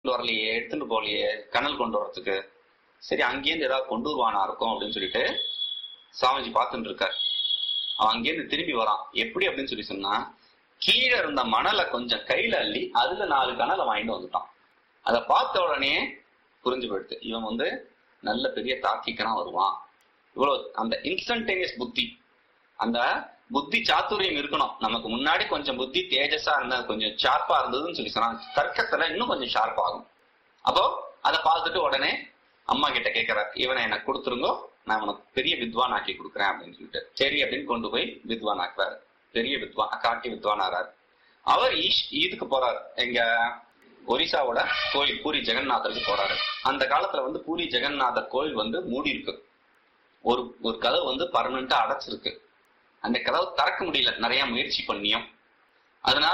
கொண்டு வரலையே எடுத்துட்டு போகலையே கனல் கொண்டு வரதுக்கு சரி அங்கேருந்து ஏதாவது கொண்டு வருவானா இருக்கும் அப்படின்னு சொல்லிட்டு சாமிஜி பார்த்துட்டு இருக்கார் அவன் அங்கேருந்து திரும்பி வரான் எப்படி அப்படின்னு சொல்லி சொன்னா கீழே இருந்த மணலை கொஞ்சம் கையில அள்ளி அதுல நாலு கனலை வாங்கிட்டு வந்துட்டான் அதை பார்த்த உடனே புரிஞ்சு போயிடுது இவன் வந்து நல்ல பெரிய தாக்கிக்கனா வருவான் இவ்வளவு அந்த இன்ஸ்டன்டேனியஸ் புத்தி அந்த புத்தி சாத்துரியம் இருக்கணும் நமக்கு முன்னாடி கொஞ்சம் புத்தி தேஜஸா இருந்தா கொஞ்சம் ஷார்ப்பா இருந்ததுன்னு சொல்லி சொன்னா தர்க்கத்துல இன்னும் கொஞ்சம் ஷார்ப் ஆகும் அப்போ அதை பார்த்துட்டு உடனே அம்மா கிட்ட கேட்கிறார் இவனை எனக்கு கொடுத்துருங்கோ நான் உனக்கு பெரிய வித்வான் ஆக்கி கொடுக்குறேன் அப்படின்னு சொல்லிட்டு சரி அப்படின்னு கொண்டு போய் வித்வான் ஆக்குறாரு பெரிய வித்வான் காட்டி வித்வான் ஆறாரு அவர் ஈஷ் இதுக்கு போறாரு எங்க ஒரிசாவோட கோயில் பூரி ஜெகநாதருக்கு போறாரு அந்த காலத்துல வந்து பூரி ஜெகநாதர் கோயில் வந்து மூடி இருக்கு ஒரு ஒரு கதவு வந்து பர்மனண்டா அடைச்சிருக்கு அந்த கதவை திறக்க முடியல நிறைய முயற்சி பண்ணியும் அதனால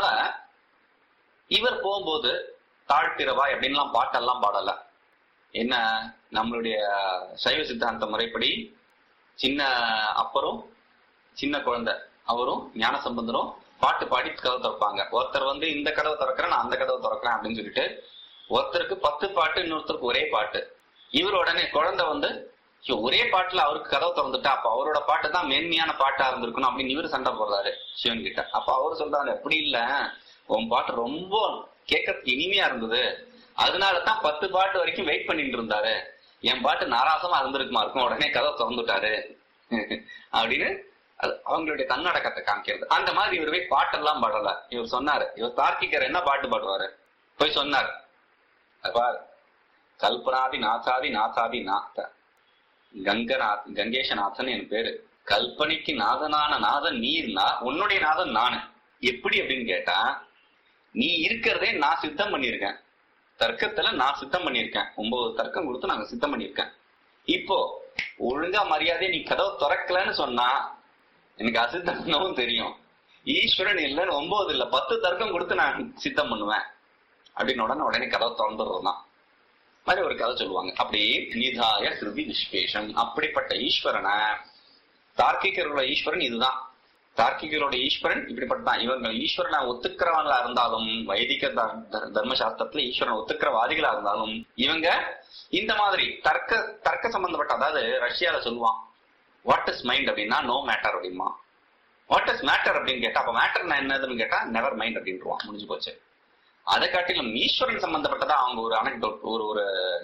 இவர் போகும்போது தாழ்த்திரவாய் அப்படின்லாம் பாட்டெல்லாம் பாடல என்ன நம்மளுடைய சைவ சித்தாந்த முறைப்படி சின்ன அப்பரும் சின்ன குழந்தை அவரும் ஞான சம்பந்தரும் பாட்டு பாடி கதவை திறப்பாங்க ஒருத்தர் வந்து இந்த கதவை திறக்கிறேன் நான் அந்த கதவை திறக்கிறேன் அப்படின்னு சொல்லிட்டு ஒருத்தருக்கு பத்து பாட்டு இன்னொருத்தருக்கு ஒரே பாட்டு இவர் உடனே குழந்தை வந்து ஐயோ, ஒரே பாட்டுல அவருக்கு கதவை திறந்துட்டா அப்ப அவரோட பாட்டு தான் மேன்மையான பாட்டா இருந்திருக்கணும் அப்படின்னு இவரு சண்டை போடுறாரு சிவன் கிட்ட அப்ப அவர் சொல்றாரு அப்படி இல்ல உன் பாட்டு ரொம்ப கேட்கறதுக்கு இனிமையா இருந்தது அதனால தான் பத்து பாட்டு வரைக்கும் வெயிட் பண்ணிட்டு இருந்தாரு என் பாட்டு நாராசமா இருந்திருக்குமா இருக்கும் உடனே கதவை திறந்துட்டாரு அப்படின்னு அது அவங்களுடைய தன்னடக்கத்தை காமிக்கிறது அந்த மாதிரி இவர் போய் பாட்டெல்லாம் பாடல இவர் சொன்னாரு இவர் தார்க்கிகர் என்ன பாட்டு பாடுவாரு போய் சொன்னார் பார் கல்பனாதி நாசாதி நாசாதி நாத்த கங்கநாத் கங்கேஷநாதன் என் பேரு கல்பனைக்கு நாதனான நாதன் நீ இருந்தா உன்னுடைய நாதன் நானு எப்படி அப்படின்னு கேட்டா நீ இருக்கிறதே நான் சித்தம் பண்ணியிருக்கேன் தர்க்கத்துல நான் சித்தம் பண்ணியிருக்கேன் ஒன்பது தர்க்கம் கொடுத்து நாங்க சித்தம் பண்ணியிருக்கேன் இப்போ ஒழுங்கா மரியாதை நீ கதவை திறக்கலன்னு சொன்னா எனக்கு அசித்தம் தெரியும் ஈஸ்வரன் இல்லைன்னு ஒன்பது இல்ல பத்து தர்க்கம் கொடுத்து நான் சித்தம் பண்ணுவேன் அப்படின்னு உடனே உடனே கதவை திறந்துடுறதுதான் மாதிரி ஒரு கதை சொல்லுவாங்க அப்படி நிதாய ஹிருதி விஸ்வேஷம் அப்படிப்பட்ட ஈஸ்வரனை தார்க்கிகர்களோட ஈஸ்வரன் இதுதான் தார்க்கிகரோட ஈஸ்வரன் இப்படிப்பட்டதான் இவங்க ஈஸ்வரனை ஒத்துக்கிறவங்களா இருந்தாலும் வைதிக த- த- தர்மசாஸ்திரத்துல ஈஸ்வரனை ஒத்துக்கிறவாதிகளா இருந்தாலும் இவங்க இந்த மாதிரி தர்க்க தர்க்க சம்பந்தப்பட்ட அதாவது ரஷ்யால சொல்லுவான் வாட் இஸ் மைண்ட் அப்படின்னா நோ மேட்டர் அப்படிமா வாட் இஸ் மேட்டர் அப்படின்னு கேட்டா அப்ப மேட்டர் என்னதுன்னு கேட்டா நெவர் மைண்ட் அப்படின்ட்டுருவான் முடிஞ்சு போச்சு அதை காட்டிலும் ஈஸ்வரன் சம்பந்தப்பட்டதா அவங்க ஒரு அனக்டோட் ஒரு ஒரு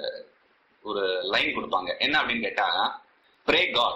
ஒரு லைன் கொடுப்பாங்க என்ன அப்படின்னு கேட்டா pray God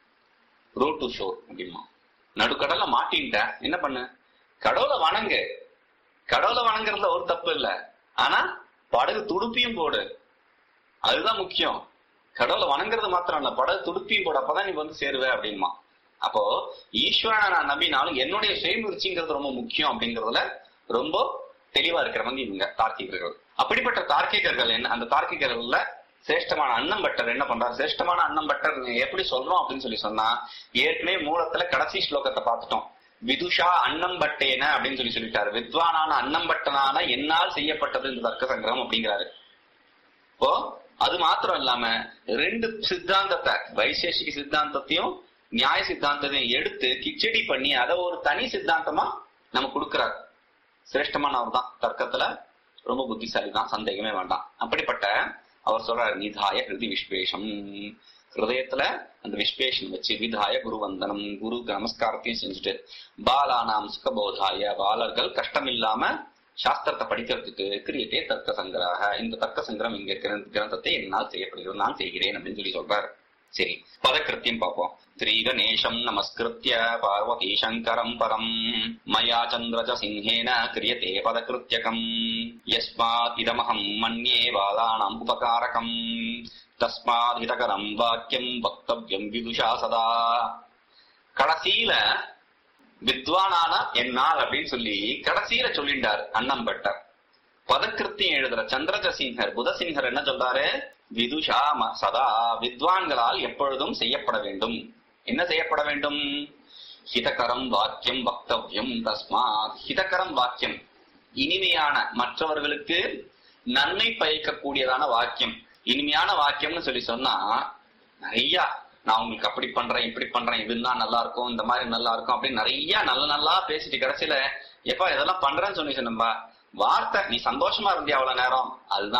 row to shore அப்படிமா நடுக்கடல்ல மாட்டின்ட்ட என்ன பண்ணு கடவுளை வணங்கு கடவுளை வணங்குறதுல ஒரு தப்பு இல்ல ஆனா படகு துடுப்பியும் போடு அதுதான் முக்கியம் கடவுளை வணங்குறது மாத்திரம் இல்ல படகு துடுப்பியும் போடு அப்பதான் நீ வந்து சேருவ அப்படிமா அப்போ ஈஸ்வரனை நான் நம்பினாலும் என்னுடைய சுயமுயற்சிங்கிறது ரொம்ப முக்கியம் அப்படிங்கறதுல ரொம்ப தெளிவா இருக்கிறவங்க இவங்க தார்க்கிகர்கள் அப்படிப்பட்ட தார்க்கிகர்கள் என்ன அந்த தார்க்கிகர்கள்ல சிரேஷ்டமான அன்னம் பட்டர் என்ன பண்றாரு சிரேஷ்டமான அன்னம் பட்டர் எப்படி சொல்றோம் அப்படின்னு சொல்லி சொன்னா ஏற்கனவே மூலத்துல கடைசி ஸ்லோகத்தை பார்த்துட்டோம் விதுஷா அன்னம் பட்டேன அப்படின்னு சொல்லி சொல்லிட்டாரு வித்வானான அன்னம் பட்டனான என்னால் செய்யப்பட்டது இந்த தர்க்க சங்கிரகம் அப்படிங்கிறாரு இப்போ அது மாத்திரம் இல்லாம ரெண்டு சித்தாந்தத்தை வைசேஷிக சித்தாந்தத்தையும் நியாய சித்தாந்தத்தையும் எடுத்து கிச்சடி பண்ணி அதை ஒரு தனி சித்தாந்தமா நம்ம கொடுக்கிறார் சிரேஷ்டமானவர் தான் தர்க்கத்துல ரொம்ப புத்திசாலி தான் சந்தேகமே வேண்டாம் அப்படிப்பட்ட அவர் சொல்றாரு நிதாய ஹிருதி விஸ்வேஷம் ஹிருதயத்துல அந்த விஸ்வேஷம் வச்சு விதாய குருவந்தனம் குருக்கு நமஸ்காரத்தையும் செஞ்சுட்டு பாலானாம் சுகபோதாய பாலர்கள் கஷ்டம் இல்லாம சாஸ்திரத்தை படிக்கிறதுக்கு கிரியத்தே தர்க்க சங்கிரக இந்த தர்க்க சங்கிரம் இங்க இருக்கிற கிரந்தத்தை என்னால் செய்யப்படுகிறது நான் செய்கிறேன் அப்படின்னு சொல்லி சொல்றாரு சரி பதக்கிருத்தியம் பார்ப்போம் ஸ்ரீ கணேசம் நமஸ்கிருத்திய பார்வதி சங்கரம் பரம் மயா சந்திரஜ சிங்கேன கிரியதே பதகிருத்தியகம் யஸ்மாத் இதமஹம் மன்யே பாலானாம் உபகாரகம் தஸ்மாத் ஹிதகரம் வாக்கியம் வக்தவ்யம் விதுஷா சதா கடைசியில வித்வானான என்னால் அப்படின்னு சொல்லி கடைசியில சொல்லிண்டார் அன்னம்பட்டர் பதக்கிருத்தியம் எழுதுற சந்திரஜ சிங்கர் புதசிங்கர் என்ன சொல்றாரு விதுஷா ம- சதா வித்வான்களால் எப்பொழுதும் செய்யப்பட வேண்டும் என்ன செய்யப்பட வேண்டும் ஹிதகரம் வாக்கியம் வக்தவ்யம் தஸ்மாத் ஹிதகரம் வாக்கியம் இனிமையான மற்றவர்களுக்கு நன்மை பயக்கக்கூடியதான வாக்கியம் இனிமையான வாக்கியம்னு சொல்லி சொன்னா நிறைய நான் உங்களுக்கு அப்படி பண்றேன் இப்படி பண்றேன் இதுதான் நல்லா இருக்கும் இந்த மாதிரி நல்லா இருக்கும் அப்படின்னு நிறைய நல்ல நல்லா பேசிட்டு கடைசியில எப்பா இதெல்லாம் பண்றேன்னு சொன்னீங்க நம்ம வார்த்தை நீ சந்தோஷமா இருந்தியா அவ்வளவு நேரம் அதுதான்